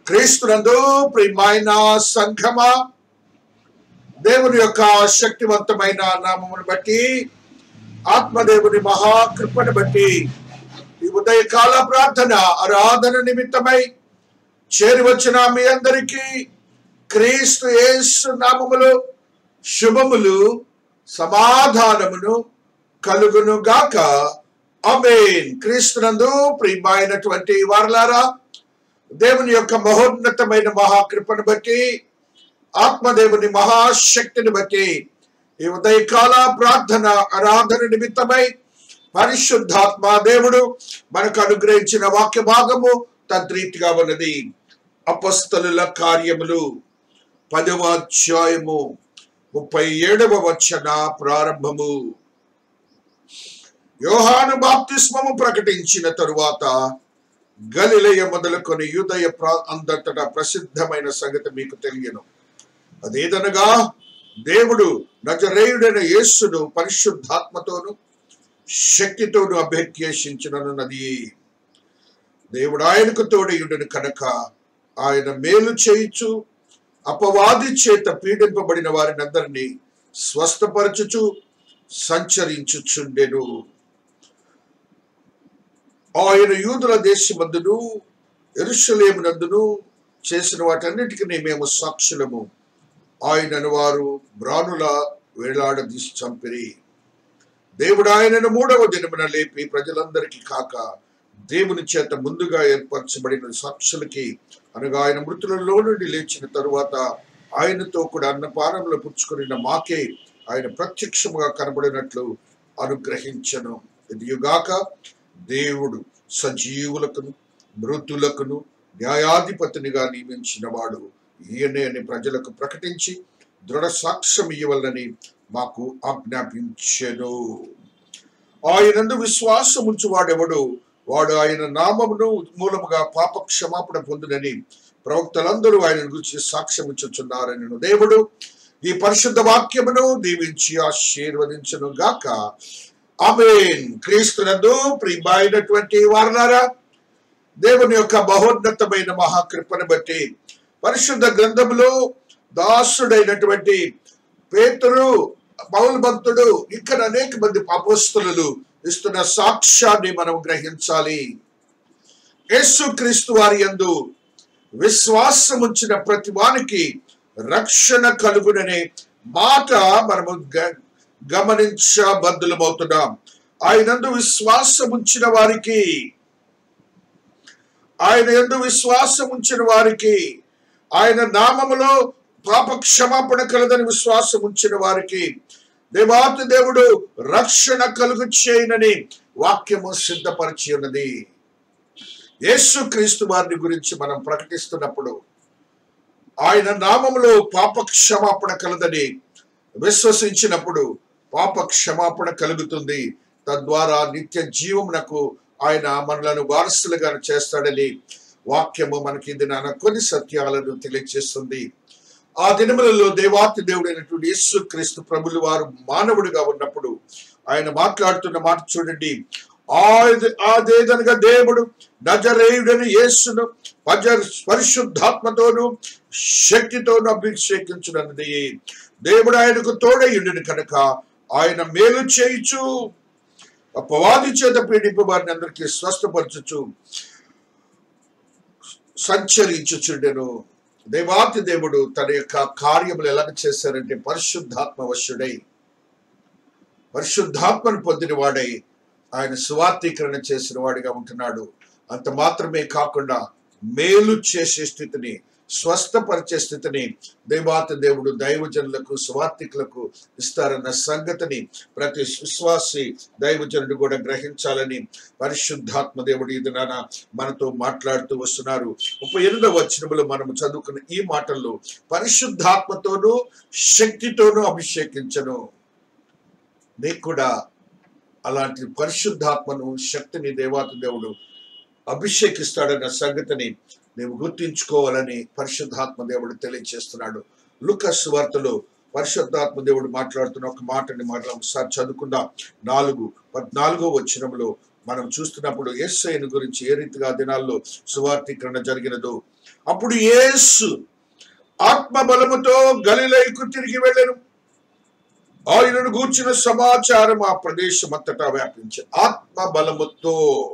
క్రీస్తునందు ప్రియమైన సంఘమా దేవుని యొక్క శక్తివంతమైన నామమును బట్టి ఆత్మదేవుని మహాకృపను బట్టి ఈ ఉదయకాల ప్రార్థన ఆరాధన నిమిత్తమై చేరి వచ్చిన మీ అందరికీ క్రీస్తు యేసు నామములు శుభములు సమాధానమును కలుగును గాక అమేన్ క్రీస్తునందు ప్రియమైనటువంటి వారలారా దేవుని యొక్క మహోన్నతమైన మహాకృపను బట్టి ఆత్మదేవుని మహాశక్తిని బట్టి ఈ ఉదయకాల ప్రార్థన ఆరాధన నిమిత్తమై పరిశుద్ధాత్మ దేవుడు మనకు అనుగ్రహించిన వాక్య భాగము తద్రీతిగా ఉన్నది అపస్తలుల కార్యములు పదవ అధ్యాయము ముప్పై ఏడవ వచన ప్రారంభము యోహాను బాప్తిస్మము ప్రకటించిన తరువాత గలిలయ మొదలుకొని యూదయ ప్రా అంతటా ప్రసిద్ధమైన సంగతి మీకు తెలియను అదేదనగా దేవుడు నజరేయుడైన యేస్సును పరిశుద్ధాత్మతోను శక్తితోను అభ్యర్థించినది దేవుడు ఆయనకు తోడయుడను కనుక ఆయన మేలు చేయుచు అపవాది చేత పీడింపబడిన వారిని అందరినీ స్వస్థపరచుచు సంచరించుచుండెను ఆయన యూదుల దేశమందును ఎరుషలేమునందును చేసిన వాటన్నిటికీ మేము సాక్షులము ఆయనను వారు బ్రానుల వేలాడదీసి చంపిరి దేవుడు ఆయనను మూడవ దినమున లేపి ప్రజలందరికీ కాక దేవుని చేత ముందుగా ఏర్పరచబడిన సాక్షులకి అనగా ఆయన మృతులలో నుండి లేచిన తరువాత ఆయనతో కూడా అన్నపానంలో పుచ్చుకున్న మాకే ఆయన ప్రత్యక్షముగా కనబడినట్లు అనుగ్రహించను ఇదియుగాక దేవుడు సజీవులకును మృతులకును న్యాయాధిపతినిగా నియమించిన వాడు ఈయనే అని ప్రజలకు ప్రకటించి దృఢ సాక్ష్యం ఇవ్వాలని మాకు ఆజ్ఞాపించెను ఆయనందు విశ్వాసం ఉంచువాడెవడు వాడు ఆయన నామమును మూలముగా పాప క్షమాపణ పొందునని ప్రవక్తలందరూ ఆయన గురించి సాక్ష్యం ఇచ్చుచున్నారని దేవుడు ఈ పరిశుద్ధ వాక్యమును దీవించి ఆశీర్వదించను గాక ఆమెన్ క్రీస్తునందు ప్రియమైనటువంటి వారలారా దేవుని యొక్క మహోన్నతమైన మహాకృపను బట్టి పరిశుద్ధ గ్రంథములో దాసుడైనటువంటి పేతురు పౌలు భక్తుడు ఇక్కడ అనేక మంది అపోస్తులు ఇస్తున్న సాక్ష్యాన్ని మనం గ్రహించాలి యేసు క్రీస్తు వారి యందు విశ్వాసం ఉంచిన ప్రతి వానికి రక్షణ కలుగుననే మాట మనము గ- గమనించబద్దులమవుతున్నాం ఆయనందు విశ్వాసం ఉంచిన వారికి ఆయన ఎందు విశ్వాసం ఉంచిన వారికి ఆయన నామములో పాప క్షమాపణ కలదని విశ్వాసం ఉంచిన వారికి దేవాతి దేవుడు రక్షణ కలుగు చేయనని వాక్యము సిద్ధపరిచి ఉన్నది యేసు క్రీస్తు వారిని గురించి మనం ప్రకటిస్తున్నప్పుడు ఆయన నామములో పాప క్షమాపణ కలదని విశ్వసించినప్పుడు పాప క్షమాపణ కలుగుతుంది తద్వారా నిత్య జీవమునకు ఆయన మనలను వారసులుగా చేస్తాడని వాక్యము మనకి ఇది నాన్న కొన్ని సత్యాలను తెలియజేస్తుంది ఆ దినములలో దేవాతి దేవుడైనటువంటి యేసు క్రీస్తు ప్రభులు వారు మానవుడిగా ఉన్నప్పుడు ఆయన మాట్లాడుతున్న మాట చూడండి ఆది- అదేదనగా దేవుడు నజరేయుడని యేసును పజ- పరిశుద్ధాత్మతోను శక్తితోను అభిషేకించున్నది దేవుడు ఆయనకు తోడయుడిని కనుక ఆయన మేలు చేయుచు అపవాది చేత పీడింపు వారిని అందరికీ స్వస్థపరచుచు సంచరించుచుండెను దేవాతి దేవుడు తన యొక్క కార్యములు ఎలా చేశారంటే పరిశుద్ధాత్మ వశుడై పరిశుద్ధాత్మను పొందిన వాడై ఆయన సువార్థీకరణ చేసిన వాడిగా ఉంటున్నాడు అంత మాత్రమే కాకుండా మేలు చేసే స్థితిని స్వస్థపరిచే స్థితిని దేవాత దేవుడు దైవజనులకు సువార్థికులకు ఇస్తారన్న సంగతిని ప్రతి విశ్వాసి దైవజనుడు కూడా గ్రహించాలని పరిశుద్ధాత్మ దేవుడు ఇది నాన్న మనతో మాట్లాడుతూ వస్తున్నారు ముప్పై ఎనిమిదవ వచనములో మనం చదువుకున్న ఈ మాటల్లో పరిశుద్ధాత్మతోనూ శక్తితోనూ అభిషేకించను నీకు కూడా అలాంటి పరిశుద్ధాత్మను శక్తిని దేవాత దేవుడు అభిషేకిస్తాడన్న సంగతిని నీవు గుర్తించుకోవాలని పరిశుద్ధాత్మ దేవుడు తెలియజేస్తున్నాడు లుకస్ వార్తలో పరిశుద్ధాత్మ దేవుడు మాట్లాడుతున్న ఒక మాటని మరలా ఒకసారి చదువుకుందాం నాలుగు పద్నాలుగో వచనంలో మనం చూస్తున్నప్పుడు యేసయ్యను గురించి ఏ రీతిగా ఆ దినాల్లో సువార్థీకరణ జరిగినదో అప్పుడు యేసు ఆత్మ బలముతో గలిలైకు తిరిగి వెళ్ళను ఆయనను గూర్చిన సమాచారం ఆ ప్రదేశం అంతటా వ్యాపించి ఆత్మ బలముతో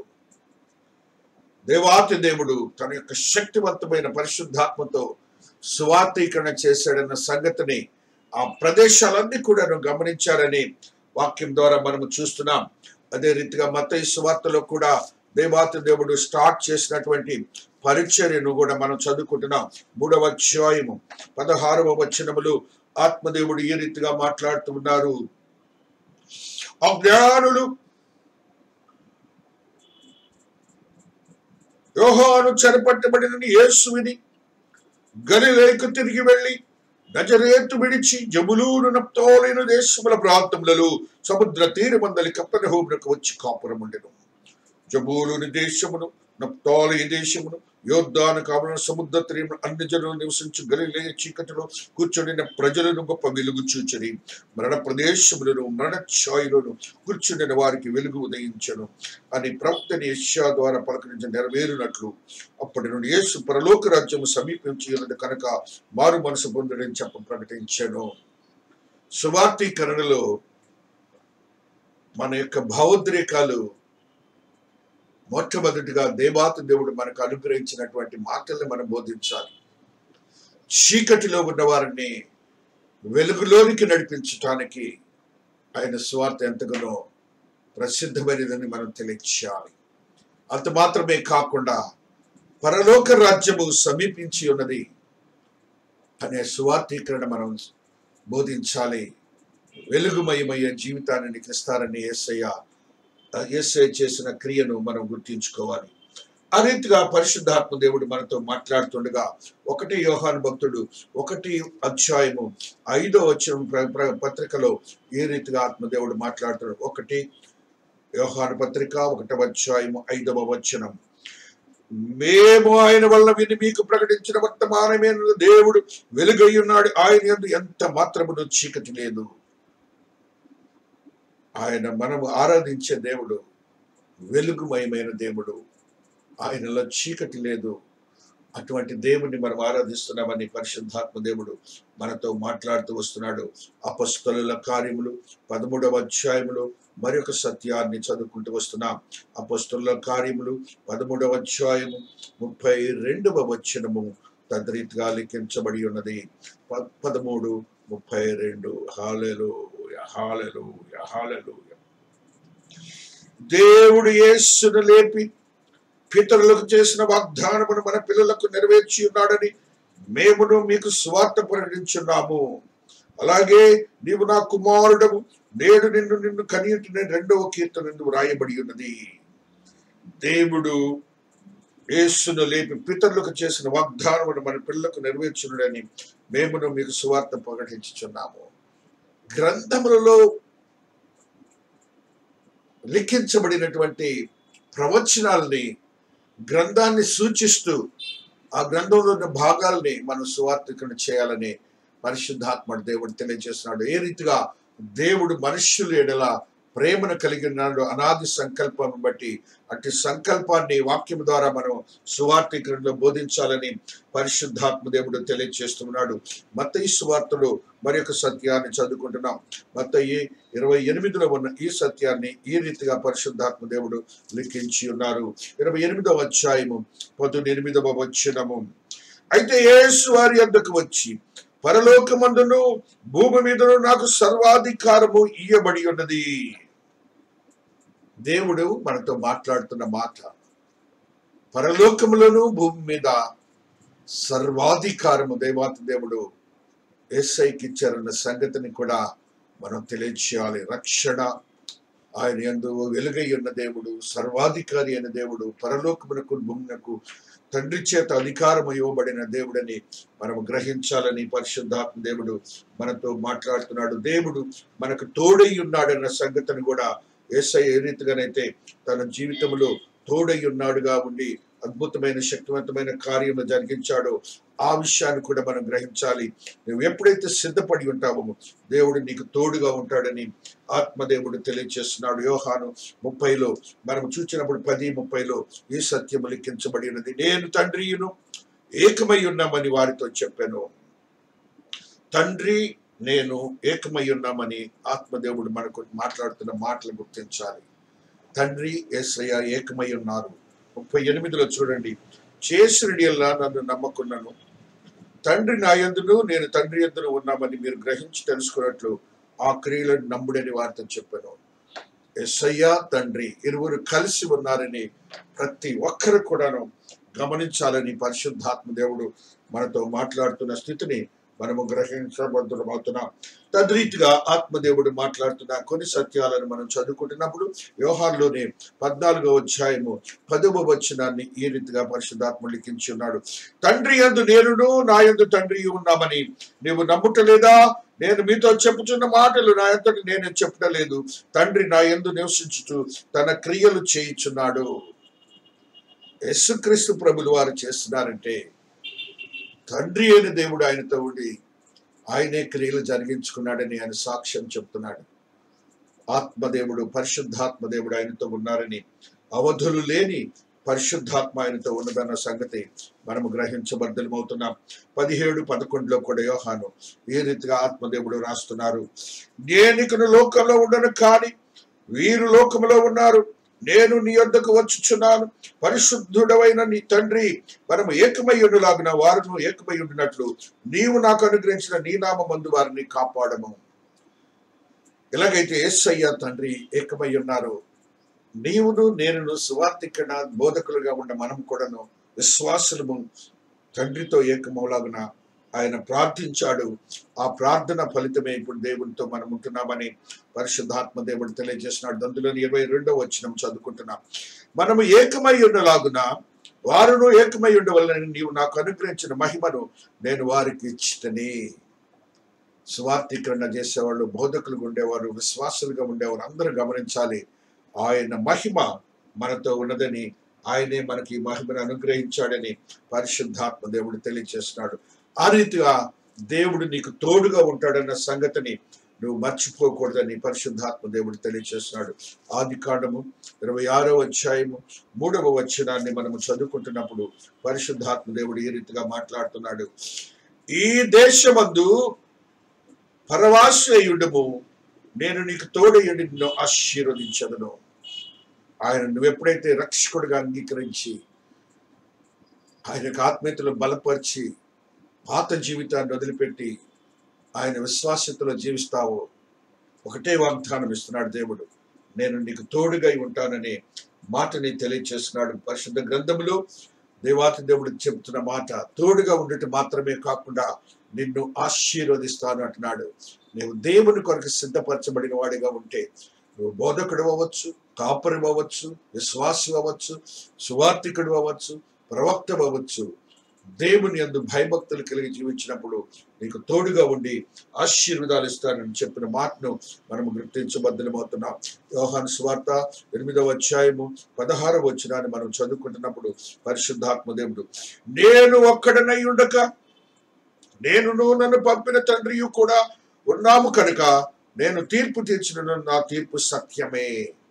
దేవాతి దేవుడు తన యొక్క శక్తివంతమైన పరిశుద్ధాత్మతో సువార్తీకరణ చేశాడన్న సంగతిని ఆ ప్రదేశాలన్నీ కూడా గమనించారని వాక్యం ద్వారా మనము చూస్తున్నాం అదే రీతిగా మత సువార్తలో కూడా దేవాతి దేవుడు స్టార్ట్ చేసినటువంటి పరిచర్యను కూడా మనం చదువుకుంటున్నాం మూడవ అధ్యాయము పదహారవ వచనములు ఆత్మదేవుడు ఈ రీతిగా మాట్లాడుతూ ఉన్నారు అజ్ఞానులు యోహాను చెరపట్టబడిన యేసువిని గలిలేకు తిరిగి వెళ్ళి నజరేతు విడిచి జబులూను నప్తోలిన దేశముల ప్రాంతములలో సముద్ర తీరమందలి కప్పనహోమునకు వచ్చి కాపురం ఉండెను జబూలుని దేశమును నప్తాలి దేశమును యోద్ధాను కావలన సముద్ర తీరమున అన్ని జనులు నివసించు గలిలే చీకటిలో కూర్చొని ప్రజలను గొప్ప వెలుగు చూచని మరణ ప్రదేశములను మరణ ఛాయలను కూర్చుండిన వారికి వెలుగు ఉదయించను అని ప్రవక్తని యెషయా ద్వారా పలకరించిన నెరవేరునట్లు అప్పటి నుండి యేసు పరలోక రాజ్యము సమీపించి ఉన్నది కనుక మారు మనసు పొందడని చెప్ప ప్రకటించాను సువార్తీకరణలో మన యొక్క భావోద్రేకాలు మొట్టమొదటిగా దేవాత దేవుడు మనకు అనుగ్రహించినటువంటి మాటల్ని మనం బోధించాలి చీకటిలో ఉన్న వారిని వెలుగులోనికి నడిపించటానికి ఆయన స్వార్థ ఎంతగానో ప్రసిద్ధమైనదని మనం తెలియచేయాలి అంత మాత్రమే కాకుండా పరలోక రాజ్యము సమీపించి ఉన్నది అనే సువార్థీకరణ మనం బోధించాలి వెలుగుమయమయ్యే జీవితాన్ని నీకు ఇస్తారని ఏసయ్య యేసే చేసిన క్రియను మనం గుర్తించుకోవాలి ఆ రీతిగా పరిశుద్ధాత్మ దేవుడు మనతో మాట్లాడుతుండగా ఒకటి యోహాను భక్తుడు ఒకటి అధ్యాయము ఐదో వచ్చిన పత్రికలో ఏ రీతిగా ఆత్మదేవుడు మాట్లాడుతున్నాడు ఒకటి యోహాను పత్రిక ఒకటవ అధ్యాయము ఐదవ వచనం మేము ఆయన వల్ల విని మీకు ప్రకటించిన వర్తమానమైన దేవుడు వెలుగై ఉన్నాడు ఆయన యందు ఎంత మాత్రమును చీకటి లేదు ఆయన మనము ఆరాధించే దేవుడు వెలుగుమయమైన దేవుడు ఆయనలో చీకటి లేదు అటువంటి దేవుణ్ణి మనం ఆరాధిస్తున్నామని పరిశుద్ధాత్మ దేవుడు మనతో మాట్లాడుతూ వస్తున్నాడు అపస్తుల కార్యములు పదమూడవ అధ్యాయములు మరొక సత్యాన్ని చదువుకుంటూ వస్తున్నాం అపస్తుల కార్యములు పదమూడవ అధ్యాయము ముప్పై రెండవ వచనము తద్రీతిగా లిఖించబడి ఉన్నది ప- పదమూడు ముప్పై రెండు హాలెలు హాలెలు హాలెలు దేవుడు యేసును లేపి పితరులకు చేసిన వాగ్దానమును మన పిల్లలకు నెరవేర్చి ఉన్నాడని మేమును మీకు స్వార్థ ప్రకటించున్నాము అలాగే నీవు నా కుమారుడము నేడు నిన్ను నిన్ను కనియుటిన రెండవ కీర్తన నిన్ను వ్రాయబడి ఉన్నది దేవుడు యేసును లేపి పితరులకు చేసిన వాగ్దానమును మన పిల్లలకు నెరవేర్చునుడని మేమును మీకు సువార్త ప్రకటించుచున్నాము గ్రంథములలో లిఖించబడినటువంటి ప్రవచనాల్ని గ్రంథాన్ని సూచిస్తూ ఆ గ్రంథంలో ఉన్న భాగాల్ని మనం సువార్థికరణ చేయాలని పరిశుద్ధాత్మ దేవుడు తెలియజేస్తున్నాడు ఏ రీతిగా దేవుడు మనుష్యుల ఎడల ప్రేమను కలిగి ఉన్నాడు అనాది సంకల్పం బట్టి అట్టి సంకల్పాన్ని వాక్యం ద్వారా మనం సువార్థీకరణలో బోధించాలని పరిశుద్ధాత్మ దేవుడు తెలియజేస్తున్నాడు మత్తయి సువార్తలో మరి యొక్క సత్యాన్ని చదువుకుంటున్నాం మత్తయి ఇరవై ఎనిమిదిలో ఉన్న ఈ సత్యాన్ని ఈ రీతిగా పరిశుద్ధాత్మ దేవుడు లిఖించి ఉన్నారు ఇరవై ఎనిమిదవ అధ్యాయము పదునెనిమిదవ వచనము అయితే యేసు వారి వద్దకు వచ్చి పరలోకమందును భూమి మీదను నాకు సర్వాధికారము ఇయ్యబడి ఉన్నది దేవుడు మనతో మాట్లాడుతున్న మాట పరలోకములను భూమి మీద సర్వాధికారము దేవాత దేవుడు ఏసైకి ఇచ్చారన్న సంగతిని కూడా మనం తెలియచేయాలి రక్షణ ఆయన యందు వెలుగై ఉన్న దేవుడు సర్వాధికారి అయిన దేవుడు పరలోకమునకు భూమునకు తండ్రి చేత అధికారం ఇవ్వబడిన దేవుడని మనం గ్రహించాలని పరిశుద్ధాత్మ దేవుడు మనతో మాట్లాడుతున్నాడు దేవుడు మనకు తోడై ఉన్నాడన్న సంగతిని కూడా ఏసై ఏ రీతిగానైతే తన జీవితంలో తోడై ఉన్నాడుగా ఉండి అద్భుతమైన శక్తివంతమైన కార్యము జరిగించాడు ఆ విషయాన్ని కూడా మనం గ్రహించాలి నువ్వు ఎప్పుడైతే సిద్ధపడి ఉంటావో దేవుడు నీకు తోడుగా ఉంటాడని ఆత్మదేవుడు తెలియజేస్తున్నాడు యోహాను ముప్పైలో మనం చూసినప్పుడు పది ముప్పైలో ఈ సత్యము లిఖించబడి ఉన్నది నేను తండ్రియును ఏకమై ఉన్నామని వారితో చెప్పాను తండ్రి నేను ఏకమై ఉన్నామని ఆత్మదేవుడు మనకు మాట్లాడుతున్న మాటలు గుర్తించాలి తండ్రి ఏసయ్య ఏకమై ఉన్నారు ముప్పై ఎనిమిదిలో చూడండి చేసినడియల్లా నన్ను నమ్మకున్నాను తండ్రి నా యందును నేను తండ్రి యందును ఉన్నామని మీరు గ్రహించి తెలుసుకున్నట్లు ఆ క్రియలను నమ్ముడని వారితో చెప్పాను ఎస్ఐయ తండ్రి ఇరువురు కలిసి ఉన్నారని ప్రతి ఒక్కరు కూడాను గమనించాలని పరిశుద్ధాత్మ దేవుడు మనతో మాట్లాడుతున్న స్థితిని మనము గ్రహించబడుతున్నాం తద్రీతిగా ఆత్మదేవుడు మాట్లాడుతున్న కొన్ని సత్యాలను మనం చదువుకుంటున్నప్పుడు వ్యవహారంలోనే పద్నాలుగో అధ్యాయము పదవ వచనాన్ని ఈ రీతిగా పరిశుద్ధాత్మ లిఖించి ఉన్నాడు తండ్రి యందు నేనును నా యందు తండ్రి ఉన్నామని నీవు నమ్ముటలేదా నేను మీతో చెప్పుచున్న మాటలు నా ఎంతటి నేను చెప్పటలేదు తండ్రి నా యందు నివసించుచు తన క్రియలు చేయించున్నాడు యేసుక్రీస్తు ప్రభులు వారు చేస్తున్నారంటే తండ్రి అయిన దేవుడు ఆయనతో ఉండి ఆయనే క్రియలు జరిగించుకున్నాడని ఆయన సాక్ష్యం చెప్తున్నాడు ఆత్మదేవుడు పరిశుద్ధాత్మదేవుడు ఆయనతో ఉన్నారని అవధులు లేని పరిశుద్ధాత్మ ఆయనతో ఉన్నదన్న సంగతి మనము గ్రహించబద్దలమవుతున్నాం పదిహేడు పదకొండులో కూడా యోహాను ఈ రీతిగా ఆత్మదేవుడు రాస్తున్నారు నేనికను లోకంలో ఉండను కానీ వీరు లోకంలో ఉన్నారు నేను నీ యొద్దకు వచ్చుచున్నాను పరిశుద్ధుడవైన నీ తండ్రి మనము ఏకమయ్యుడులాగిన వారును ఏకమయ్యుడినట్లు నీవు నాకు అనుగ్రహించిన నీ నామందు వారిని కాపాడము ఎలాగైతే యేసయ్య తండ్రి ఏకమై ఉన్నారు నీవును నేనును సువార్థికన బోధకులుగా ఉన్న మనం కూడాను విశ్వాసులము తండ్రితో ఏకమవులాగున ఆయన ప్రార్థించాడు ఆ ప్రార్థన ఫలితమే ఇప్పుడు దేవునితో మనం ఉంటున్నామని పరిశుద్ధాత్మ దేవుడు తెలియజేస్తున్నాడు అందులోని ఇరవై రెండో వచ్చినం చదువుకుంటున్నాం మనము ఏకమై ఉండలాగున వారును ఏకమై ఉండవలని నీవు నాకు అనుగ్రహించిన మహిమను నేను వారికి ఇచ్చితని సువార్థీకరణ చేసేవాళ్ళు బోధకులుగా ఉండేవారు విశ్వాసులుగా ఉండేవారు అందరూ గమనించాలి ఆయన మహిమ మనతో ఉన్నదని ఆయనే మనకి ఈ మహిమను అనుగ్రహించాడని పరిశుద్ధాత్మ దేవుడు తెలియజేస్తున్నాడు ఆ రీతిగా దేవుడు నీకు తోడుగా ఉంటాడన్న సంగతిని నువ్వు మర్చిపోకూడదని పరిశుద్ధాత్మ దేవుడు తెలియజేస్తున్నాడు ఆది కాండము ఇరవై ఆరో అధ్యాయము మూడవ వచనాన్ని మనము చదువుకుంటున్నప్పుడు పరిశుద్ధాత్మ దేవుడు ఈ రీతిగా మాట్లాడుతున్నాడు ఈ దేశమందు పరవాశ్రయుడము నేను నీకు తోడయుడి నిన్ను ఆశీర్వదించదును ఆయన నువ్వు ఎప్పుడైతే రక్షకుడిగా అంగీకరించి ఆయనకు ఆత్మీయతలు బలపరిచి పాత జీవితాన్ని వదిలిపెట్టి ఆయన విశ్వాసతలో జీవిస్తావో ఒకటే వాగ్దానం ఇస్తున్నాడు దేవుడు నేను నీకు తోడుగా ఉంటానని మాటని తెలియచేస్తున్నాడు పరిశుద్ధ గ్రంథములో దేవాతి దేవుడు చెబుతున్న మాట తోడుగా ఉండటం మాత్రమే కాకుండా నిన్ను ఆశీర్వదిస్తాను అంటున్నాడు నీవు దేవుని కొరకు సిద్ధపరచబడిన వాడిగా ఉంటే నువ్వు బోధకుడు అవ్వచ్చు కాపరి అవ్వచ్చు విశ్వాసం అవ్వచ్చు సువార్థికుడు అవ్వచ్చు ప్రవక్త అవ్వచ్చు దేవుని అందు భయభక్తులు కలిగి జీవించినప్పుడు నీకు తోడుగా ఉండి ఆశీర్వాదాలు ఇస్తానని చెప్పిన మాటను మనము గుర్తించబద్దలమవుతున్నాం యోహాను స్వార్త ఎనిమిదవ అధ్యాయము పదహారవ వచ్చినాన్ని మనం చదువుకుంటున్నప్పుడు పరిశుద్ధాత్మ దేవుడు నేను ఒక్కడనై ఉండక నేనును నన్ను పంపిన తండ్రియు కూడా ఉన్నాము కనుక నేను తీర్పు తీర్చిన నా తీర్పు సత్యమే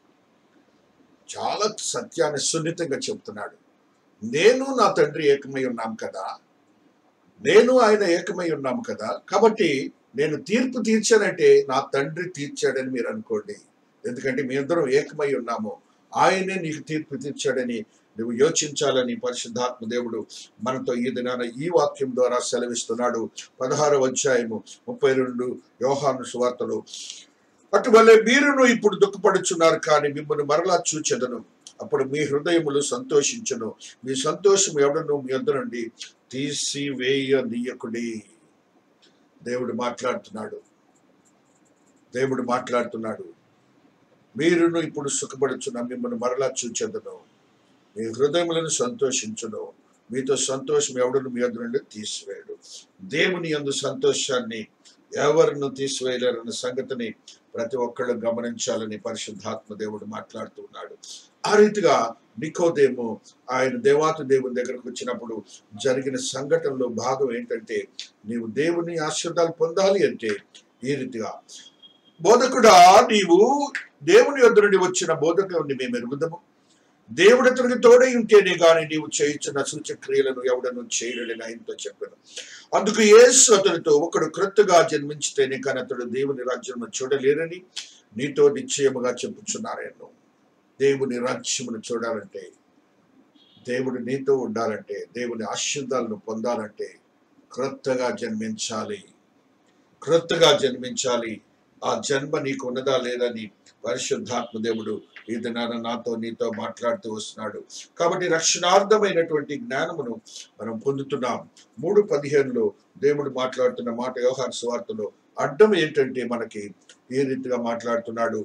చాలా సత్యాన్ని సున్నితంగా చెప్తున్నాడు నేను నా తండ్రి ఏకమై ఉన్నాం కదా నేను ఆయన ఏకమై ఉన్నాము కదా కాబట్టి నేను తీర్పు తీర్చానంటే నా తండ్రి తీర్చాడని మీరు అనుకోండి ఎందుకంటే మీ ఇద్దరం ఏకమై ఉన్నాము ఆయనే నీకు తీర్పు తీర్చాడని నువ్వు యోచించాలని పరిశుద్ధాత్మ దేవుడు మనతో ఈ దినాన ఈ వాక్యం ద్వారా సెలవిస్తున్నాడు పదహారవ అధ్యాయము ముప్పై రెండు యోహాను సువార్తలు అటువలే మీరును ఇప్పుడు దుఃఖపడుచున్నారు కానీ మిమ్మల్ని మరలా చూచెదను అప్పుడు మీ హృదయములు సంతోషించును మీ సంతోషం ఎవడను మీ వద్ద నుండి తీసివేయనీయకుడి దేవుడు మాట్లాడుతున్నాడు దేవుడు మాట్లాడుతున్నాడు మీరును ఇప్పుడు సుఖపడుచున్న మిమ్మల్ని మరలా చూచెదను మీ హృదయములను సంతోషించును మీతో సంతోషం ఎవడను మీ వద్ద నుండి తీసివేయడు దేవుని యందు సంతోషాన్ని ఎవరిను తీసివేయలేరన్న సంగతిని ప్రతి ఒక్కళ్ళు గమనించాలని పరిశుద్ధాత్మ దేవుడు మాట్లాడుతూ ఉన్నాడు ఆ రీతిగా నికోదేము ఆయన దేవాతి దేవుని దగ్గరకు వచ్చినప్పుడు జరిగిన సంఘటనలో భాగం ఏంటంటే నీవు దేవుని ఆశీర్వాదాలు పొందాలి అంటే ఈ రీతిగా బోధకుడా నీవు దేవుని యొద్ద నుండి వచ్చిన బోధకుని మేము ఎరుగుదము దేవుడు అతనికి తోడై ఉంటేనే గాని నీవు చేయించిన సూచక్రియలను ఎవడను చేయడని ఆయనతో చెప్పాను అందుకు యేసు అతనితో ఒకడు క్రొత్తగా జన్మించితేనే కానీ అతడు దేవుని రాజ్యము చూడలేరని నీతో నిశ్చయముగా చెప్పుచున్నారేను దేవుని రాజ్యమును చూడాలంటే దేవుడు నీతో ఉండాలంటే దేవుని ఆశీర్వాదాలను పొందాలంటే క్రొత్తగా జన్మించాలి క్రొత్తగా జన్మించాలి ఆ జన్మ నీకు ఉన్నదా లేదని పరిశుద్ధాత్మ దేవుడు ఈ దినాన నాతో నీతో మాట్లాడుతూ వస్తున్నాడు కాబట్టి రక్షణార్థమైనటువంటి జ్ఞానమును మనం పొందుతున్నాం మూడు పదిహేనులో దేవుడు మాట్లాడుతున్న మాట వ్యవహార స్వార్థలో అడ్డం ఏంటంటే మనకి ఏ రీతిగా మాట్లాడుతున్నాడు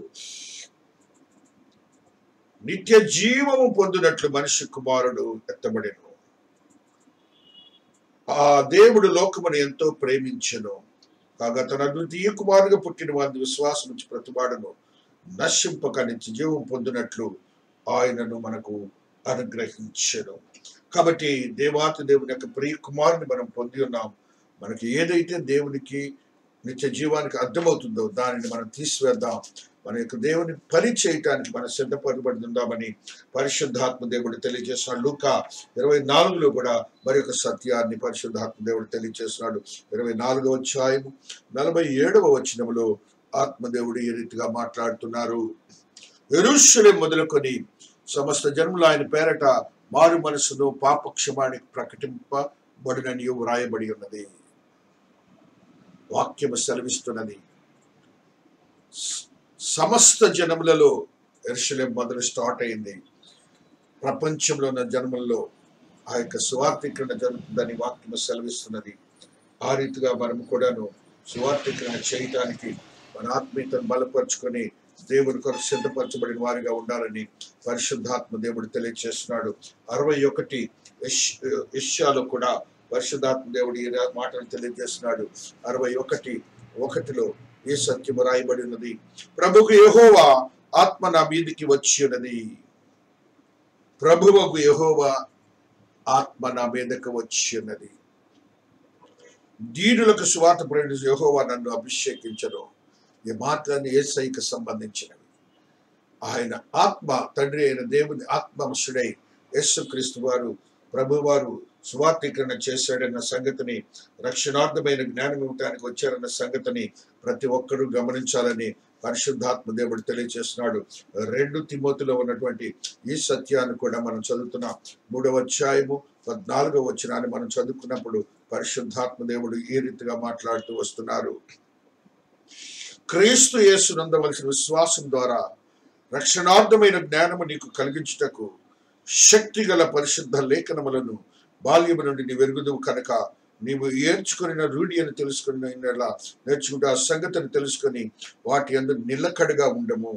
నిత్య జీవము పొందినట్లు మనిషి కుమారుడు ఎత్తబడెను ఆ దేవుడు లోకమును ఎంతో ప్రేమించెను కాగా తన ద్వితీయ కుమారుగా పుట్టిన వారిని విశ్వాసం నుంచి ప్రతిపాడను నశింపక నిత్య జీవం పొందినట్లు ఆయనను మనకు అనుగ్రహించను కాబట్టి దేవాతి దేవుని యొక్క ప్రియ కుమారుని మనం పొంది ఉన్నాం మనకి ఏదైతే దేవునికి నిత్య జీవానికి అర్థమవుతుందో దానిని మనం తీసివేద్దాం మన యొక్క దేవుని పని చేయటానికి మనం సిద్ధపడబడి ఉందామని పరిశుద్ధాత్మ దేవుడు తెలియజేస్తున్నాడు లూకా ఇరవై నాలుగులో కూడా మరి యొక్క సత్యాన్ని పరిశుద్ధాత్మ దేవుడు తెలియజేస్తున్నాడు ఇరవై నాలుగవ అధ్యాయము నలభై ఏడవ వచనములో ఆత్మదేవుడు ఈ రీతిగా మాట్లాడుతున్నారు ఎరుషులేం మొదలుకొని సమస్త జన్ములు ఆయన పేరట మారు మనసును పాపక్షమానికి ప్రకటింపబడినని వ్రాయబడి ఉన్నది వాక్యము సెలవిస్తున్నది స- సమస్త జనములలో ఎరుషులేం మొదలు స్టార్ట్ అయింది ప్రపంచంలో ఉన్న జన్మల్లో ఆ యొక్క సువార్థీకరణ జరుగుతుందని వాక్యము సెలవిస్తున్నది ఆ రీతిగా మనం కూడాను సువార్థీకరణ చేయటానికి మన ఆత్మీయతను బలపరుచుకొని దేవుని కొరకు సిద్ధపరచబడిన వారిగా ఉండాలని పరిశుద్ధాత్మ దేవుడు తెలియజేస్తున్నాడు అరవై ఒకటి ఇష్యాలో కూడా పరిశుద్ధాత్మ దేవుడు ఈ మాటలు తెలియజేస్తున్నాడు అరవై ఒకటి ఒకటిలో ఈ సత్యము రాయబడి ఉన్నది ప్రభుకు యెహోవా ఆత్మ నా మీదికి వచ్చి ఉన్నది ప్రభువకు యెహోవా ఆత్మ నా మీదకు వచ్చి ఉన్నది దీనులకు స్వాత ప్రేణ యెహోవా నన్ను అభిషేకించను ఈ మాటలన్నీ ఏసైకి సంబంధించినవి ఆయన ఆత్మ తండ్రి అయిన దేవుని ఆత్మాంశుడై యేసుక్రీస్తు వారు ప్రభువారు సువార్థీకరణ చేశాడన్న సంగతిని రక్షణార్థమైన జ్ఞానం ఇవ్వటానికి వచ్చారన్న సంగతిని ప్రతి ఒక్కరూ గమనించాలని పరిశుద్ధాత్మ దేవుడు తెలియజేస్తున్నాడు రెండు తిమోతిలో ఉన్నటువంటి ఈ సత్యాన్ని కూడా మనం చదువుతున్నాం మూడవ అధ్యాయము పద్నాలుగవ వచనాన్ని మనం చదువుకున్నప్పుడు పరిశుద్ధాత్మ దేవుడు ఈ రీతిగా మాట్లాడుతూ వస్తున్నారు క్రీస్తు యేసునందవలసిన విశ్వాసం ద్వారా రక్షణార్థమైన జ్ఞానము నీకు కలిగించుటకు శక్తి గల పరిశుద్ధ లేఖనములను బాల్యము నుండి నీ వెరుగుదువు కనుక నీవు ఏర్చుకున్న రూఢి అని తెలుసుకుని నేర్చుకుంటే ఆ సంగతిని తెలుసుకొని వాటి అందు నిలకడగా ఉండము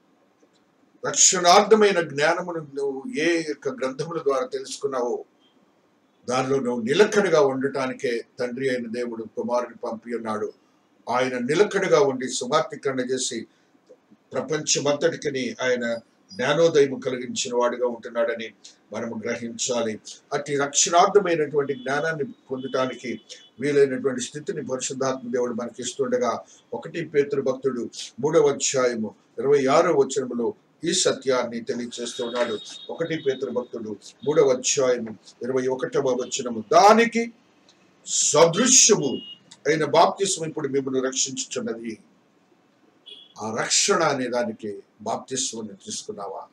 రక్షణార్థమైన జ్ఞానమును నువ్వు ఏ యొక్క గ్రంథముల ద్వారా తెలుసుకున్నావో దానిలో నువ్వు నిలకడగా ఉండటానికే తండ్రి అయిన దేవుడు కుమారుని పంపి ఉన్నాడు ఆయన నిలకడగా ఉండి సువార్థీకరణ చేసి ప్రపంచమంతటికి ఆయన జ్ఞానోదయం కలిగించిన వాడిగా ఉంటున్నాడని మనము గ్రహించాలి అట్టి రక్షణార్థమైనటువంటి జ్ఞానాన్ని పొందటానికి వీలైనటువంటి స్థితిని పరిశుద్ధాత్మ దేవుడు మనకి ఇస్తుండగా ఒకటి పేతురు భక్తుడు మూడవ అధ్యాయము ఇరవై ఆరో వచనములో ఈ సత్యాన్ని తెలియజేస్తున్నాడు ఒకటి పేతురు భక్తుడు మూడవ అధ్యాయము ఇరవై ఒకటవ వచనము దానికి సదృశ్యము అయిన బాప్తిస్మ ఇప్పుడు మిమ్మల్ని రక్షించుచున్నది ఆ రక్షణ అనే దానికి బాప్తిస్వాన్ని తీసుకున్నావా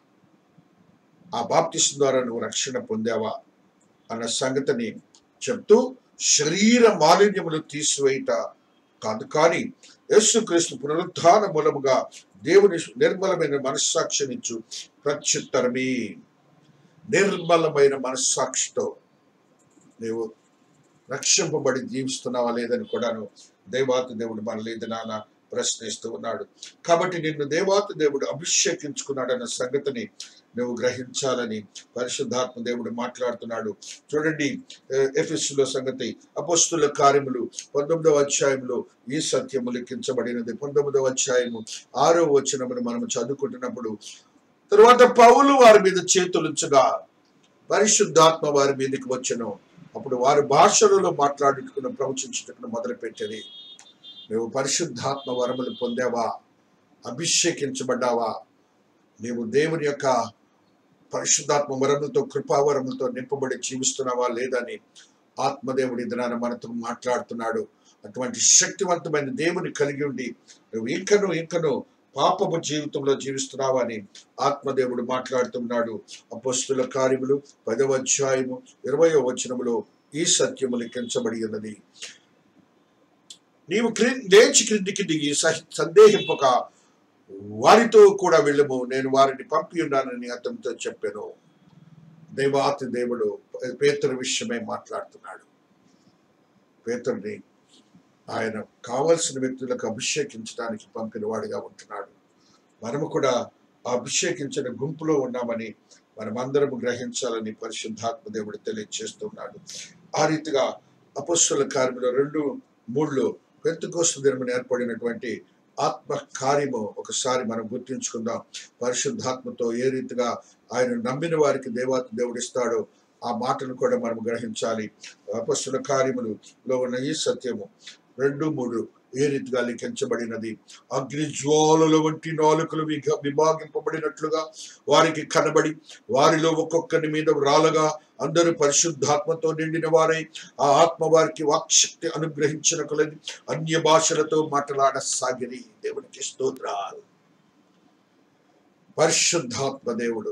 ఆ బాప్తిస్వం ద్వారా నువ్వు రక్షణ పొందావా అన్న సంగతిని చెప్తూ శరీర మాలిన్యములు తీసివేయట కాదు కానీ యేసుక్రీస్తు పునరుద్ధాన మూలముగా దేవుని నిర్మలమైన మనస్సాక్షినిచ్చు ప్రత్యుత్తరమే నిర్మలమైన మనస్సాక్షితో నీవు రక్షింపబడి జీవిస్తున్నావా లేదని కూడాను దైవాతి దేవుడు మన లేదనాన ప్రశ్నిస్తూ ఉన్నాడు కాబట్టి నిన్ను దేవాతి దేవుడు అభిషేకించుకున్నాడన్న సంగతిని నువ్వు గ్రహించాలని పరిశుద్ధాత్మ దేవుడు మాట్లాడుతున్నాడు చూడండి ఎఫెస్సులో సంగతి అపస్తుల కార్యములు పంతొమ్మిదవ అధ్యాయంలో ఈ సత్యము లిఖించబడినది పంతొమ్మిదవ అధ్యాయము ఆరో వచనమును మనం చదువుకుంటున్నప్పుడు తరువాత పౌలు వారి మీద చేతులుంచగా పరిశుద్ధాత్మ వారి మీదకి వచ్చెను అప్పుడు వారి భాషలలో మాట్లాడుకుని ప్రవచించుటకును మొదలు పెట్టేది నువ్వు పరిశుద్ధాత్మ వరములు పొందావా అభిషేకించబడ్డావా నీవు దేవుని యొక్క పరిశుద్ధాత్మ వరములతో కృపావరములతో నింపబడి జీవిస్తున్నావా లేదని ఆత్మదేవుడి దినాన మనతో మాట్లాడుతున్నాడు అటువంటి శక్తివంతమైన దేవుని కలిగి ఉండి నువ్వు ఇంకను ఇంకను పాపపు జీవితంలో జీవిస్తున్నావా అని ఆత్మదేవుడు మాట్లాడుతున్నాడు అపస్తుల కార్యములు పదవ అధ్యాయము ఇరవయో వచనములో ఈ సత్యము లిఖించబడి ఉన్నది నీవు క్రి లేచి క్రిందికి దిగి సహి సందేహింపక వారితో కూడా వెళ్ళము నేను వారిని పంపి ఉన్నానని అతనితో చెప్పాను దైవాతి దేవుడు పేతురు విషయమై మాట్లాడుతున్నాడు పేతుర్ని ఆయన కావలసిన వ్యక్తులకు అభిషేకించడానికి పంపిన వాడిగా ఉంటున్నాడు మనము కూడా ఆ అభిషేకించిన గుంపులో ఉన్నామని మనమందరం గ్రహించాలని పరిశుద్ధాత్మ దేవుడు తెలియజేస్తున్నాడు ఆ రీతిగా అపస్సుల కార్యములో రెండు మూడులో పెంతుకోస్తు దినమున ఏర్పడినటువంటి ఆత్మ కార్యము ఒకసారి మనం గుర్తించుకుందాం పరిశుద్ధాత్మతో ఏ రీతిగా ఆయన నమ్మిన వారికి దేవాతి దేవుడు ఇస్తాడో ఆ మాటను కూడా మనం గ్రహించాలి అపస్సుల కార్యములలో ఉన్న ఈ సత్యము రెండు మూడు ఏ రీతిగా లిఖించబడినది అగ్ని జ్వాలల వంటి నాలుకలు విగ- విభాగింపబడినట్లుగా వారికి కనబడి వారిలో ఒక్కొక్కరి మీద రాలగా అందరూ పరిశుద్ధాత్మతో నిండిన వారై ఆ ఆత్మ వారికి వాక్శక్తి అనుగ్రహించిన కొలది అన్య భాషలతో మాట్లాడసాగిరి దేవునికి స్తోత్రాలు పరిశుద్ధాత్మ దేవుడు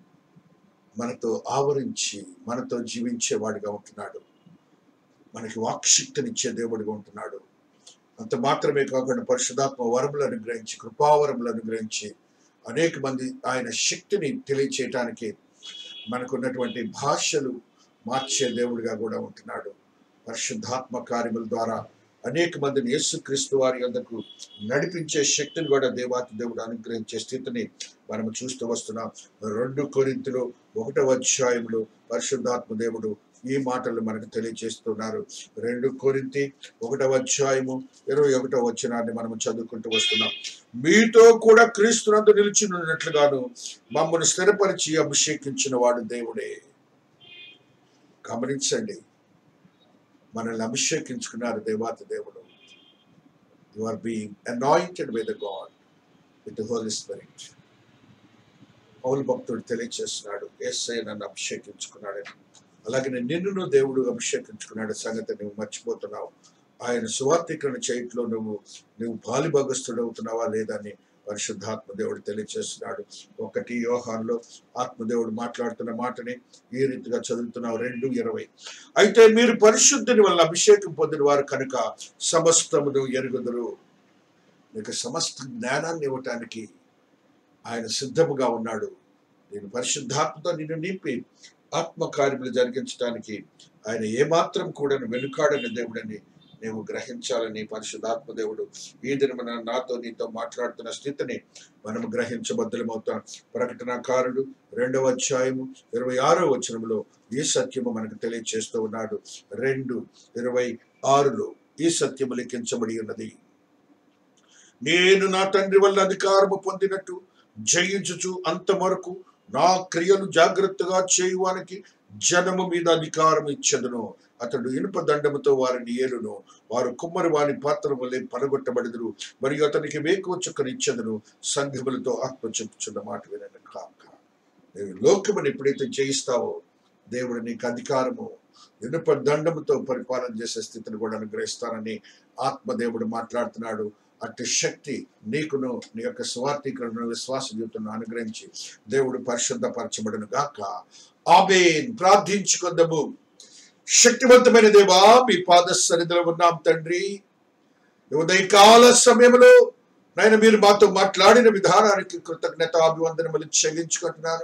మనతో ఆవరించి మనతో జీవించేవాడిగా ఉంటున్నాడు మనకి వాక్శక్తినిచ్చే దేవుడిగా ఉంటున్నాడు అంత మాత్రమే కాకుండా పరిశుధాత్మ వరములు అనుగ్రహించి కృపావరములు అనుగ్రహించి అనేక మంది ఆయన శక్తిని తెలియచేయటానికి మనకున్నటువంటి భాషలు మార్చే దేవుడిగా కూడా ఉంటున్నాడు పరిశుద్ధాత్మ కార్యముల ద్వారా అనేక మందిని యేసుక్రీస్తు వారి యొద్దకు నడిపించే శక్తిని కూడా దేవాతి దేవుడు అనుగ్రహించే స్థితిని మనం చూస్తూ వస్తున్నాం రెండు కొరింతలు ఒకటవ అధ్యాయంలో పరిశుద్ధాత్మ దేవుడు ఈ మాటలు మనకు తెలియజేస్తున్నారు రెండు కొరింతి ఒకటవ అధ్యాయము ఇరవై ఒకటవ వచనాన్ని మనం చదువుకుంటూ వస్తున్నాం మీతో కూడా క్రీస్తునందు నిలిచి ఉన్నట్లుగాను మమ్మల్ని స్థిరపరిచి అభిషేకించిన వాడు దేవుడే గమనించండి మనల్ని అభిషేకించుకున్నారు దేవాతి దేవుడు you are being anointed by the God with Holy Spirit పౌలు భక్తుడు తెలియచేస్తున్నాడు ఎస్ఐ నన్ను అభిషేకించుకున్నాడని అలాగే నిన్నును దేవుడు అభిషేకించుకున్నాడు సంగతి నువ్వు మర్చిపోతున్నావు ఆయన సువార్థీకరణ చేయట్లో నువ్వు నువ్వు పాలిభాగస్తుడవుతున్నావా లేదని పరిశుద్ధాత్మ దేవుడు తెలియచేస్తున్నాడు ఒకటి యోహాన్లో ఆత్మదేవుడు మాట్లాడుతున్న మాటని ఈ రీతిగా చదువుతున్నావు రెండు ఇరవై అయితే మీరు పరిశుద్ధుని వల్ల అభిషేకం పొందిన వారు కనుక సమస్తమును ఎరుగుదురు మీకు సమస్త జ్ఞానాన్ని ఇవ్వటానికి ఆయన సిద్ధముగా ఉన్నాడు నేను పరిశుద్ధాత్మతో నిన్ను నింపి ఆత్మకార్యములు జరిగించడానికి ఆయన ఏమాత్రం కూడా వెనుకాడని దేవుడని నీవు గ్రహించాలని పరిశుద్ధాత్మ దేవుడు ఈ దినమున నాతో నీతో మాట్లాడుతున్న స్థితిని మనము గ్రహించబద్దులమవుతాం ప్రకటనకారుడు రెండవ అధ్యాయము ఇరవై ఆరో వచనములో ఈ సత్యము మనకు తెలియచేస్తూ ఉన్నాడు రెండు ఇరవై ఆరులో ఈ సత్యము లిఖించబడి ఉన్నది నేను నా తండ్రి వల్ల అధికారము పొందినట్టు జయించుచు అంతవరకు నా క్రియలు జాగ్రత్తగా చేయువానికి జనము మీద అధికారం ఇచ్చదును అతడు ఇనుప దండముతో వారిని ఏలును వారు కుమ్మరి వాని పాత్ర వల్లే పడగొట్టబడిదురు మరియు అతనికి వేకువ చుక్కను ఇచ్చదును సంఘములతో ఆత్మ చెప్పుచున్న మాట వినను కాక నీవు లోకమును ఎప్పుడైతే జయిస్తావో దేవుడు నీకు అధికారము ఇనుప దండముతో పరిపాలన చేసే స్థితిని కూడా అనుగ్రహిస్తానని ఆత్మదేవుడు మాట్లాడుతున్నాడు అట్టి శక్తి నీకును నీ యొక్క స్వార్థీకరణను విశ్వాస జీవితంలో అనుగ్రహించి దేవుడు పరిశుద్ధపరచబడును గాక ఆబేన్ ప్రార్థించుకుందము శక్తివంతమైన దేవా మీ పాద సన్నిధిలో ఉన్నాం తండ్రి ఈ ఉదయకాల సమయంలో నాయన మీరు మాతో మాట్లాడిన విధానానికి కృతజ్ఞత అభివందనములు చెల్లించుకుంటున్నాను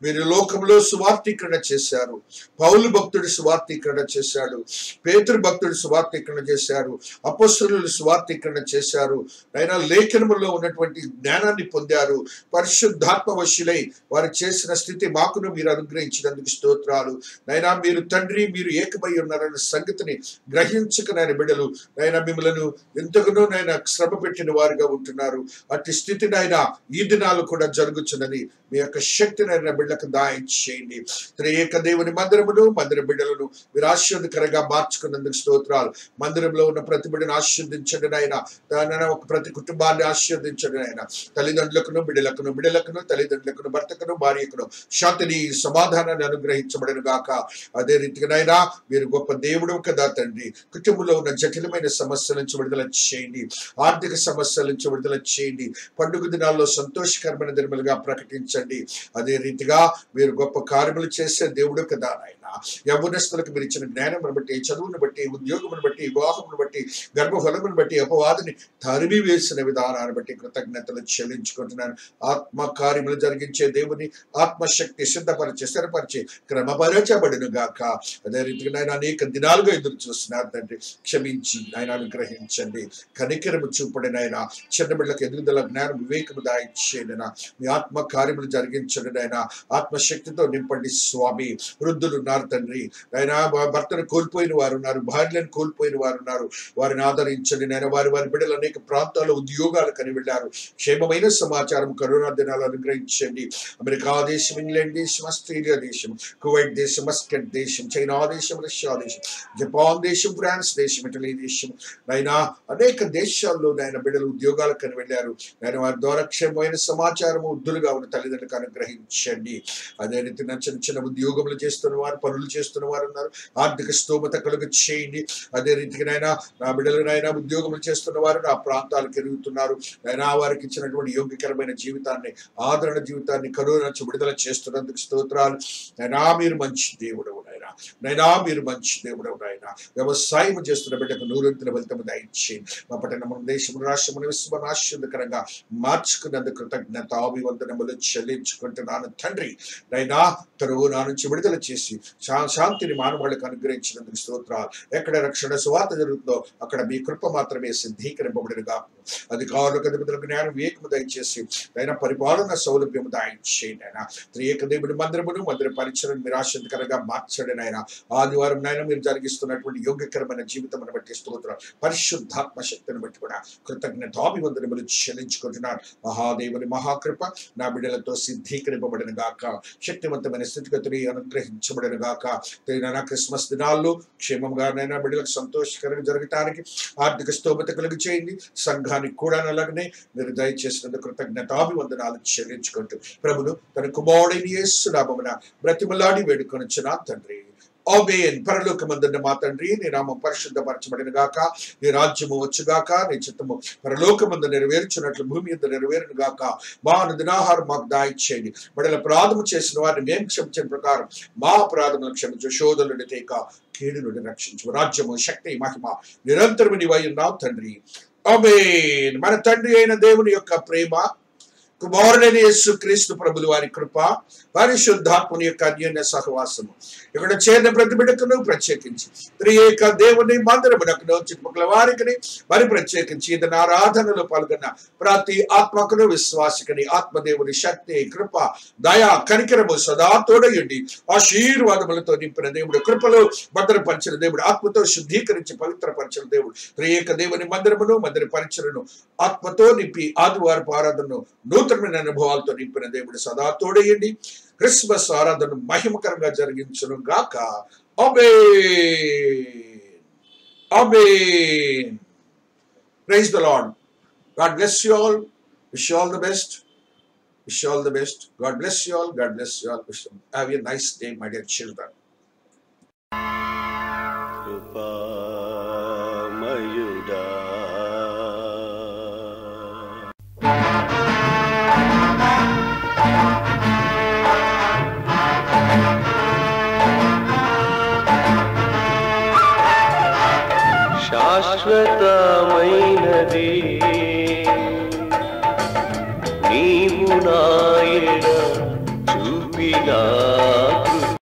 మీరు లోకంలో సువార్థీకరణ చేశారు పౌలు భక్తుడు సువార్థీకరణ చేశాడు పేతురు భక్తుడు సువార్థీకరణ చేశారు అపస్సులు సువార్థీకరణ చేశారు అయినా లేఖనములో ఉన్నటువంటి జ్ఞానాన్ని పొందారు పరిశుద్ధాత్మ వశులై వారు చేసిన స్థితి మాకును మీరు అనుగ్రహించినందుకు స్తోత్రాలు నైనా మీరు తండ్రి మీరు ఏకమై ఉన్నారన్న సంగతిని గ్రహించక నాయన బిడ్డలు నైనా మిమ్మలను ఎంతగానో నాయన శ్రమ పెట్టిన వారుగా ఉంటున్నారు అట్టి స్థితి నాయన ఈ దినాలు కూడా జరుగుతున్నది మీ యొక్క శక్తిని నాయన బిడ్డలకు దాయించేయండి త్రియేక దేవుని మందిరమును మందిర బిడ్డలను మీరు ఆశీర్వదకరంగా మార్చుకున్నందుకు స్తోత్రాలు మందిరంలో ఉన్న ప్రతి బిడ్డను ఆశీర్వదించండి నాయన దానిని ఒక ప్రతి కుటుంబాన్ని ఆశీర్వదించండి నాయన తల్లిదండ్రులకును బిడ్డలకును బిడ్డలకును తల్లిదండ్రులకును భర్తకును భార్యకును శాంతిని సమాధానాన్ని అనుగ్రహించబడను గాక అదే రీతిగా నాయనా మీరు గొప్ప దేవుడు కదా తండ్రి కుటుంబంలో ఉన్న జటిలమైన సమస్యల నుంచి విడుదల చేయండి ఆర్థిక సమస్యల నుంచి విడుదల చేయండి పండుగ దినాల్లో సంతోషకరమైన దినములుగా ప్రకటించండి అదే రీతిగా మీరు గొప్ప కార్యములు చేసే దేవుడు కదా నాయన యవనస్తులకు మీరు ఇచ్చిన జ్ఞానమును బట్టి చదువును బట్టి ఉద్యోగమును బట్టి వివాహమును బట్టి గర్భఫలమును బట్టి అపవాదిని తరిమి వేసిన విధానాన్ని బట్టి కృతజ్ఞతలు చెల్లించుకుంటున్నాను ఆత్మ కార్యములు జరిగించే దేవుని ఆత్మశక్తి సిద్ధపరిచి స్థిరపరిచి క్రమపరచబడిన గాక అదే రీతిగా నాయన అనేక దినాలుగా ఎదురు చూస్తున్నారు తండ్రి క్షమించి ఆయన అనుగ్రహించండి కనికరము చూపడిన ఆయన చిన్న బిడ్డలకు ఎదుగుదల జ్ఞానం వివేకము దాయిచ్చేయండి నా మీ ఆత్మ కార్యములు జరిగించండి ఆయన ఆత్మశక్తితో నింపండి స్వామి వృద్ధులు ఉన్నారు తండ్రి ఆయన భర్తను కోల్పోయిన వారు ఉన్నారు భార్యలను కోల్పోయిన వారు ఉన్నారు వారిని ఆదరించండి నేను వారి వారి బిడ్డలు అనేక ప్రాంతాల్లో ఉద్యోగాలు కని వెళ్ళారు క్షేమమైన సమాచారం కరోనా దినాలు అనుగ్రహించండి అమెరికా దేశం ఇంగ్లాండ్ దేశం ఆస్ట్రేలియా దేశం కువైట్ దేశం మస్కట్ దేశం చైనా దేశం రష్యా దేశం జపాన్ దేశం ఫ్రాన్స్ దేశం ఇటలీ దేశం నైనా అనేక దేశాల్లో నాయన బిడ్డలు ఉద్యోగాలు కని వెళ్ళారు నేను వారి ద్వారా క్షేమమైన సమాచారం వృద్ధులుగా ఉన్న తల్లిదండ్రులకు అనుగ్రహించండి అదే రీతిన చిన్న చిన్న ఉద్యోగములు చేస్తున్న వారు పనులు చేస్తున్న వారు ఉన్నారు ఆర్థిక స్తోమత కలుగు చేయండి అదే రీతిగా నైనా నా బిడ్డలు నైనా ఉద్యోగములు చేస్తున్న వారు నా ప్రాంతాలకు ఎరుగుతున్నారు నైనా వారికి ఇచ్చినటువంటి యోగ్యకరమైన జీవితాన్ని ఆదరణ జీవితాన్ని కరోనా నుంచి విడుదల చేస్తున్నందుకు స్తోత్రాలు నైనా మీరు మంచి దేవుడు నైనా నైనా మీరు మంచి దేవుడు నాయన వ్యవసాయం చేస్తున్న బిడ్డకు నూరంతుల ఫలితము దయచేయండి మా పట్టణము దేశము రాష్ట్రమును విశ్వమును ఆశీర్వదకరంగా మార్చుకున్నందుకు కృతజ్ఞత అభివందనములు చెల్లించుకుంటున్నాను తండ్రి నైనా తరువు నా నుంచి విడుదల చేసి శా- శాంతిని మానవాళికి అనుగ్రహించినందుకు స్తోత్రాలు ఎక్కడ రక్షణ సువార్త జరుగుతుందో అక్కడ మీ కృప మాత్రమే సిద్ధీకరింపబడినగా అధికారులకు అధిపతులకు జ్ఞానం వివేకము దయచేసి ఆయన పరిపాలన సౌలభ్యము దయచేయండి ఆయన త్రియేక దేవుడి మందిరమును మందిర పరిచయం మీరు ఆశ్చర్యకరంగా మార్చండి నాయన ఆదివారం నాయన మీరు జరిగిస్తున్నటువంటి యోగ్యకరమైన జీవితం బట్టి స్తోత్రం పరిశుద్ధాత్మ శక్తిని బట్టి కూడా కృతజ్ఞతాభివందనములు చెల్లించుకుంటున్నాను మహాదేవుని మహాకృప నా బిడ్డలతో సిద్ధీకరింపబడిన గాక శక్తివంతమైన స్థితిగతిని అనుగ్రహించబడిన గాక తేనైనా క్రిస్మస్ దినాల్లో క్షేమంగా నైనా బిడ్డలకు సంతోషకరంగా జరగటానికి ఆర్థిక స్తోమత కలిగి చేయండి సంఘానికి కూడా అలాగనే మీరు దయచేసినందుకు కృతజ్ఞతాభివందనాలు చెల్లించుకుంటూ ప్రభును తన కుమారుడైన యేసు నామమున బ్రతిమలాడి వేడుకొనొచ్చిన తండ్రి ఓబేన్ పరలోకమందున్న మా తండ్రి నీ నామం పరిశుద్ధపరచబడిన గాక నీ రాజ్యము వచ్చుగాక నీ చిత్తము పరలోకమందు నెరవేర్చున్నట్లు భూమి మీద నెరవేరును గాక మా దినాహారం మాకు దాయిచ్చేయండి బడల అపరాధము చేసిన వారిని మేము క్షమించిన ప్రకారం మా అపరాధములను క్షమించు శోధనుడి తేక కీడు నుండి రక్షించు రాజ్యము శక్తి మహిమ నిరంతరము నీవై ఉన్నావు తండ్రి ఆమేన్ మన తండ్రి అయిన దేవుని యొక్క ప్రేమ కుమారుడైన యేసు క్రీస్తు ప్రభులు వారి కృప పరిశుద్ధాత్మని యొక్క అన్యోన్య సహవాసము ఇక్కడ చేరిన ప్రతి బిడ్డకును ప్రత్యేకించి త్రియేక దేవుని మందిరమునకును చుట్టుపక్కల వారికి మరి ప్రత్యేకించి ఇతని ఆరాధనలో పాల్గొన్న ప్రతి ఆత్మకును విశ్వాసికని ఆత్మదేవుని శక్తి కృప దయ కనికరము సదా తోడయుండి ఆశీర్వాదములతో నింపిన దేవుడు కృపలో భద్రపరిచిన దేవుడు ఆత్మతో శుద్ధీకరించి పవిత్రపరిచిన దేవుడు త్రియేక దేవుని మందిరమును మందిర పరిచయను ఆత్మతో నింపి ఆదివారపు ఆరాధనను నూతనమైన అనుభవాలతో నింపిన దేవుడు సదా తోడయండి క్రిస్మస్ ఆరాధన మహిమకరంగా జరిగించును గాక amen amen praise the Lord God bless you all wish you all the best wish all the best God bless you all God bless you all have a nice day my dear children కృపామయుడా శాశ్వతమైనది నీవు నాయన చూపి పిదా